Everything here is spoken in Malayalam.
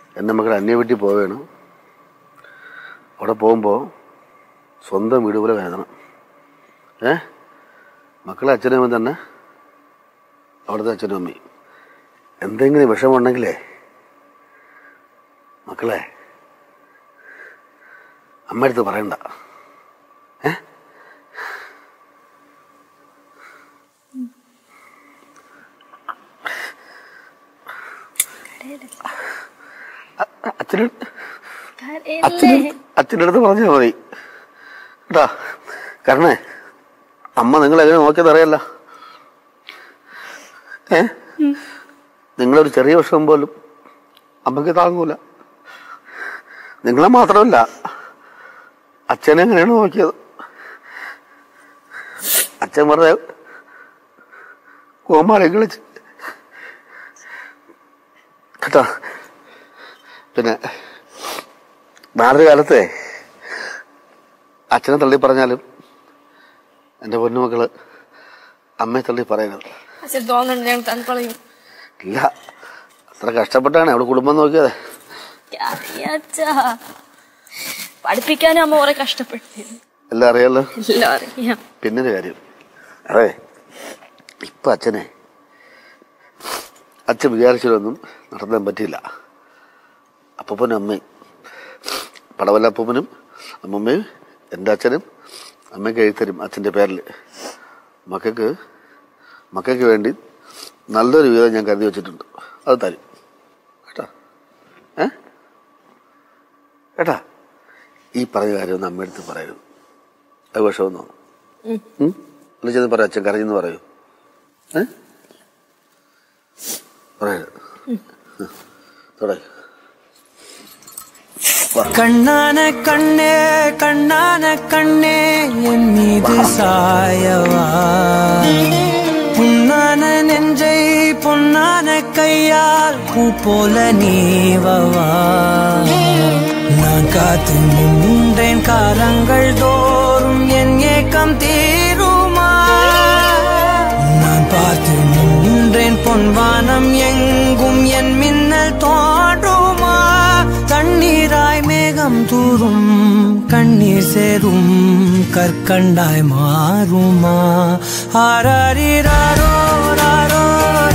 എൻ്റെ മക്കൾ അന്യ വീട്ടിൽ പോവുകയാണ് അവിടെ പോകുമ്പോൾ സ്വന്തം വീട് പോലെ കരുതണം ഏ മക്കളെ അച്ഛനും അമ്മയും തന്നെ അവിടുത്തെ അച്ഛനും അമ്മയും എന്തെങ്കിലും വിഷമമുണ്ടെങ്കിലേ മക്കളെ അമ്മ അടുത്ത് പറയണ്ട ഏ അച്ഛന് അച്ഛന് അച്ഛൻ്റെ അടുത്ത് പറഞ്ഞാൽ മതി കേട്ടാ കാരണേ അമ്മ നിങ്ങൾ എങ്ങനെ നോക്കിയത് അറിയല്ല ഏ നിങ്ങളൊരു ചെറിയ വിഷമം പോലും അമ്മയ്ക്ക് താങ്ങൂല നിങ്ങളെ മാത്രമല്ല അച്ഛനെ എങ്ങനെയാണ് നോക്കിയത് അച്ഛൻ വെറുതെ കോമാളി കളിച്ച് കേട്ടോ പിന്നെ നാളൊരു കാലത്തെ അച്ഛനെ തള്ളി പറഞ്ഞാലും എൻ്റെ പൊന്നുമക്കള് അമ്മയെ തള്ളി പറയരുത് അച്ഛൻ തോന്നുന്നുണ്ട് ഞങ്ങൾ തണുപ്പളയും ഇല്ല അത്ര കഷ്ടപ്പെട്ടാണ് അവിടെ കുടുംബം നോക്കിയത് അച്ഛാ പഠിപ്പിക്കാനും അമ്മ കുറെ കഷ്ടപ്പെട്ടിരുന്നു എല്ലാം അറിയാലോ എല്ലാം അറിയാം പിന്നൊരു കാര്യം അതെ ഇപ്പൊ അച്ഛനെ അച്ഛൻ വിചാരിച്ചതൊന്നും നടത്താൻ പറ്റില്ല അപ്പൂപ്പനും അമ്മയും പടവല്ല അപ്പൂപ്പനും അമ്മമ്മയും എൻ്റെ അച്ഛനും അമ്മയ്ക്ക് എഴുത്തരും അച്ഛൻ്റെ പേരിൽ മക്കൾക്ക് മക്കൾക്ക് വേണ്ടി നല്ലൊരു വീതം ഞാൻ കരുതി വെച്ചിട്ടുണ്ട് അത് തരും കേട്ടാ ഏ കേട്ടാ ഈ പറഞ്ഞ കാര്യം ഒന്ന് അമ്മയടുത്ത് പറയരുത് അത് വിഷമം തോന്നും അല്ല ചെന്ന് പറയാം അച്ഛൻ കരഞ്ഞെന്ന് പറയൂ ഏ പറയരുത് തുടങ്ങി கண்ணான கண்ணே கண்ணான கண்ணே என் மீது சாயவா புண்ணான நெஞ்சை பொன்னான கையால் பூ போல நீவவா நான் காத்து நின்றேன் காலங்கள் தோறும் என் ஏக்கம் தீருமா நான் பார்த்து நின்றேன் பொன்வானம் எங்கும் என் மின்னல் தோன்றுமா தண்ணீராய் மேகம் தூரும் கண்ணீர் சேரும் கற்கண்டாய் மாறுமா ஆராரிராரோ ராரோ